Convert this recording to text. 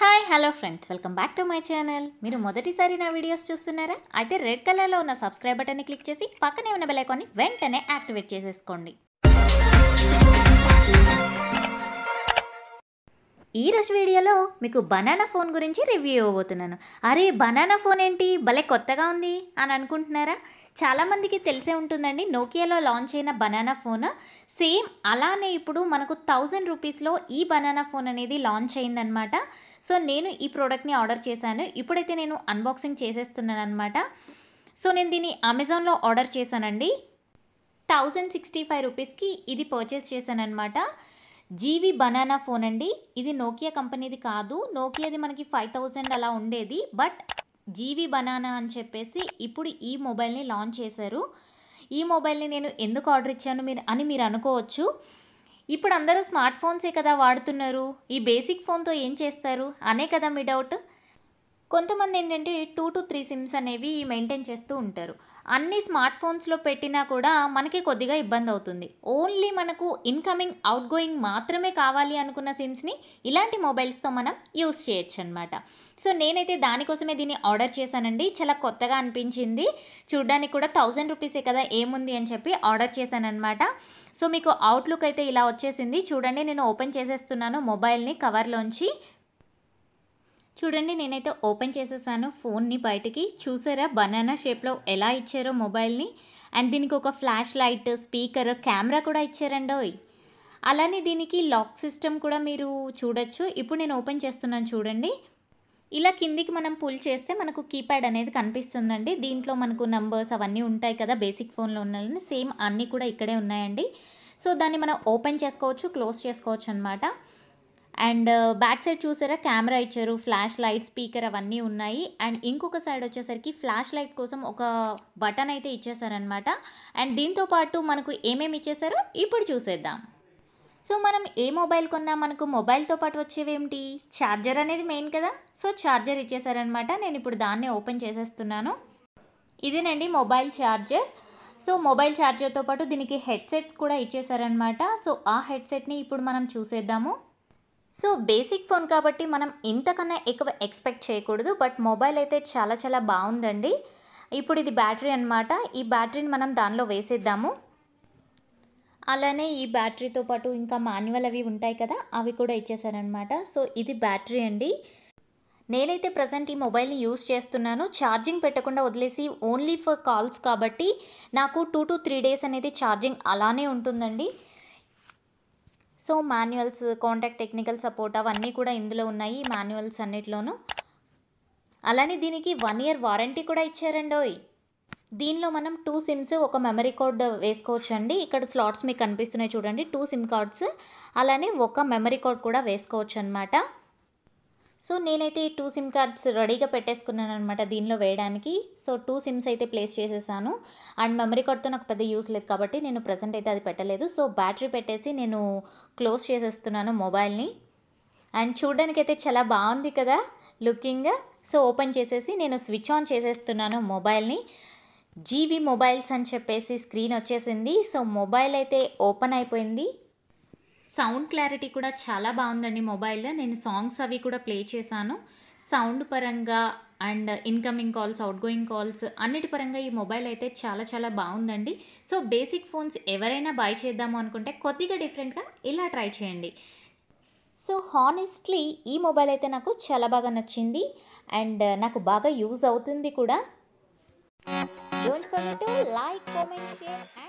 hi hello friends welcome back to my channel మీరు మొదటిసారి నా వీడియోస్ చూస్తున్నారా అయితే రెడ్ కలర్లో ఉన్న సబ్స్క్రైబ్ బటన్ని క్లిక్ చేసి పక్కనే ఉన్న బెల్ ఐకాన్ని వెంటనే యాక్టివేట్ చేసేసుకోండి ఈ రోజు వీడియోలో మీకు బనానా ఫోన్ గురించి రివ్యూ ఇవ్వబోతున్నాను అరే బనానా ఫోన్ ఏంటి భలే కొత్తగా ఉంది అని అనుకుంటున్నారా చాలామందికి తెలిసే ఉంటుందండి నోకియాలో లాంచ్ అయిన బనానా ఫోన్ సేమ్ అలానే ఇప్పుడు మనకు థౌజండ్ రూపీస్లో ఈ బనానా ఫోన్ అనేది లాంచ్ అయిందనమాట సో నేను ఈ ప్రోడక్ట్ని ఆర్డర్ చేశాను ఇప్పుడైతే నేను అన్బాక్సింగ్ చేసేస్తున్నాను అనమాట సో నేను దీన్ని అమెజాన్లో ఆర్డర్ చేశానండి థౌజండ్ సిక్స్టీ ఫైవ్ రూపీస్కి ఇది పర్చేస్ చేశానమాట జీవి బనానా ఫోన్ అండి ఇది నోకియా కంపెనీది కాదు నోకియాది మనకి ఫైవ్ థౌజండ్ అలా ఉండేది బట్ జీవి బనానా అని చెప్పేసి ఇప్పుడు ఈ మొబైల్ని లాంచ్ చేశారు ఈ మొబైల్ని నేను ఎందుకు ఆర్డర్ ఇచ్చాను మీరు అని మీరు అనుకోవచ్చు ఇప్పుడు అందరూ స్మార్ట్ ఫోన్సే కదా వాడుతున్నారు ఈ బేసిక్ ఫోన్తో ఏం చేస్తారు అనే కదా మీ డౌట్ కొంతమంది ఏంటంటే టూ టు త్రీ సిమ్స్ అనేవి మెయింటైన్ చేస్తూ ఉంటారు అన్ని స్మార్ట్ ఫోన్స్లో పెట్టినా కూడా మనకి కొద్దిగా ఇబ్బంది అవుతుంది ఓన్లీ మనకు ఇన్కమింగ్ అవుట్ గోయింగ్ మాత్రమే కావాలి అనుకున్న సిమ్స్ని ఇలాంటి మొబైల్స్తో మనం యూస్ చేయొచ్చు అనమాట సో నేనైతే దానికోసమే దీన్ని ఆర్డర్ చేశానండి చాలా కొత్తగా అనిపించింది చూడ్డానికి కూడా థౌజండ్ రూపీసే కదా ఏముంది అని చెప్పి ఆర్డర్ చేశానమాట సో మీకు అవుట్లుక్ అయితే ఇలా వచ్చేసింది చూడండి నేను ఓపెన్ చేసేస్తున్నాను మొబైల్ని కవర్లోంచి చూడండి నేనైతే ఓపెన్ చేసేసాను ఫోన్ని బయటికి చూసారా బనానా షేప్లో ఎలా ఇచ్చారో మొబైల్ని అండ్ దీనికి ఒక ఫ్లాష్ లైట్ స్పీకర్ కెమెరా కూడా ఇచ్చారండోయ్ అలానే దీనికి లాక్ సిస్టమ్ కూడా మీరు చూడొచ్చు ఇప్పుడు నేను ఓపెన్ చేస్తున్నాను చూడండి ఇలా కిందికి మనం పుల్ చేస్తే మనకు కీప్యాడ్ అనేది కనిపిస్తుందండి దీంట్లో మనకు నంబర్స్ అవన్నీ ఉంటాయి కదా బేసిక్ ఫోన్లో ఉన్న సేమ్ అన్నీ కూడా ఇక్కడే ఉన్నాయండి సో దాన్ని మనం ఓపెన్ చేసుకోవచ్చు క్లోజ్ చేసుకోవచ్చు అనమాట అండ్ బ్యాక్ సైడ్ చూసారా కెమెరా ఇచ్చారు ఫ్లాష్ లైట్ స్పీకర్ అవన్నీ ఉన్నాయి అండ్ ఇంకొక సైడ్ వచ్చేసరికి ఫ్లాష్ లైట్ కోసం ఒక బటన్ అయితే ఇచ్చేసారనమాట అండ్ దీంతో పాటు మనకు ఏమేమి ఇచ్చేసారో ఇప్పుడు చూసేద్దాం సో మనం ఏ మొబైల్ కొన్నా మనకు మొబైల్తో పాటు వచ్చేవేమిటి ఛార్జర్ అనేది మెయిన్ కదా సో ఛార్జర్ ఇచ్చేసారనమాట నేను ఇప్పుడు దాన్ని ఓపెన్ చేసేస్తున్నాను ఇదేనండి మొబైల్ ఛార్జర్ సో మొబైల్ ఛార్జర్తో పాటు దీనికి హెడ్సెట్స్ కూడా ఇచ్చేసారనమాట సో ఆ హెడ్సెట్ని ఇప్పుడు మనం చూసేద్దాము సో బేసిక్ ఫోన్ కాబట్టి మనం ఇంతకన్నా ఎక్కువ ఎక్స్పెక్ట్ చేయకూడదు బట్ మొబైల్ అయితే చాలా చాలా బాగుందండి ఇప్పుడు ఇది బ్యాటరీ అనమాట ఈ బ్యాటరీని మనం దానిలో వేసేద్దాము అలానే ఈ బ్యాటరీతో పాటు ఇంకా మాన్యువల్ అవి ఉంటాయి కదా అవి కూడా ఇచ్చేసారనమాట సో ఇది బ్యాటరీ అండి నేనైతే ప్రజెంట్ ఈ మొబైల్ని యూస్ చేస్తున్నాను ఛార్జింగ్ పెట్టకుండా వదిలేసి ఓన్లీ ఫర్ కాల్స్ కాబట్టి నాకు టూ టు త్రీ డేస్ అనేది ఛార్జింగ్ అలానే ఉంటుందండి so manuals contact technical support అవన్నీ కూడా ఇందులో ఉన్నాయి మాన్యువల్స్ అన్నిట్లోనూ అలానే దీనికి వన్ ఇయర్ వారంటీ కూడా ఇచ్చారండోయ్ దీనిలో మనం టూ సిమ్స్ ఒక మెమరీ కార్డ్ వేసుకోవచ్చు అండి ఇక్కడ స్లాట్స్ మీకు కనిపిస్తున్నాయి చూడండి టూ సిమ్ కార్డ్స్ అలానే ఒక మెమరీ కార్డ్ కూడా వేసుకోవచ్చు అనమాట సో నేనైతే ఈ టూ సిమ్ కార్డ్స్ రెడీగా పెట్టేసుకున్నాను అనమాట దీనిలో వేయడానికి సో టూ సిమ్స్ అయితే ప్లేస్ చేసేసాను అండ్ మెమరీ కార్డ్తో నాకు పెద్ద యూస్ లేదు కాబట్టి నేను ప్రజెంట్ అయితే అది పెట్టలేదు సో బ్యాటరీ పెట్టేసి నేను క్లోజ్ చేసేస్తున్నాను మొబైల్ని అండ్ చూడడానికి అయితే చాలా బాగుంది కదా లుకింగ్ సో ఓపెన్ చేసేసి నేను స్విచ్ ఆన్ చేసేస్తున్నాను మొబైల్ని జీవి మొబైల్స్ అని చెప్పేసి స్క్రీన్ వచ్చేసింది సో మొబైల్ అయితే ఓపెన్ అయిపోయింది సౌండ్ క్లారిటీ కూడా చాలా బాగుందండి మొబైల్లో నేను సాంగ్స్ అవి కూడా ప్లే చేశాను సౌండ్ పరంగా and incoming calls outgoing calls అన్నిటి పరంగా ఈ మొబైల్ అయితే చాలా చాలా బాగుందండి సో బేసిక్ ఫోన్స్ ఎవరైనా బై చేద్దాము అనుకుంటే కొద్దిగా డిఫరెంట్గా ఇలా ట్రై చేయండి సో హానెస్ట్లీ ఈ మొబైల్ అయితే నాకు చాలా బాగా నచ్చింది అండ్ నాకు బాగా యూజ్ అవుతుంది కూడా don't forget to like comment share